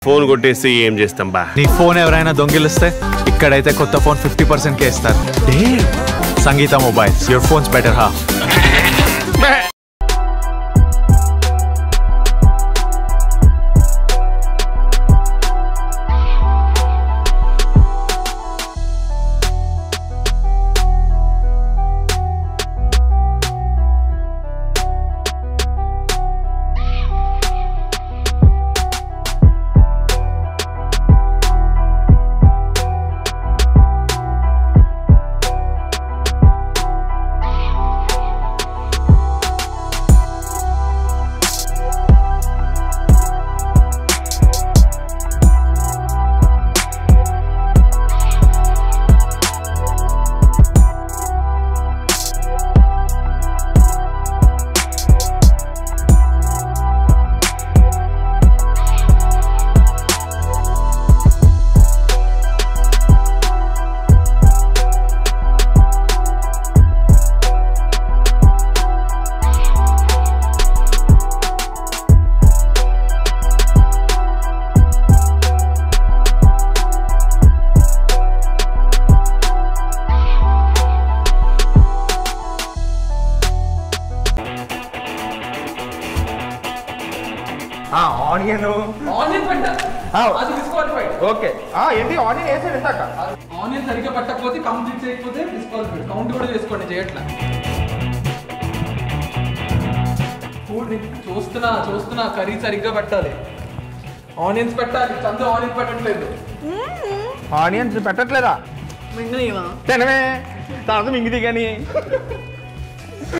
Phone కొట్టేసి ఏం చేస్తాం బా నీ ఫోన్ ఎవరైనా దొంగిలిస్తే ఇక్కడైతే కొత్త ఫోన్ ఫిఫ్టీ పర్సెంట్ కే ఇస్తారు Sangeetha mobiles your phones better హా ఆనియన్ ఆనియన్ పెట్ట ఆ. అది డిస్క్వాలిఫైడ్ ఓకే ఏంటి ఆనియన్ వేసాడు ఇందాక ఆనియన్ సరిగ్గా పట్టకపోతే కంప్లీట్ చేయకపోతే డిస్క్వాలిఫైడ్ కౌంట్ కూడా చేసుకోండి చేయట్లా ఫుడ్ చూస్తున్నా చూస్తున్నా కర్రీ సరిగ్గా పెట్టాలి ఆనియన్స్ పెట్టాలి చంద ఆనియన్ పెట్టట్లేదు ఆనియన్స్ పెట్టట్లేదా మింగలేవా తినవే తర్వాత మింగిది కానీ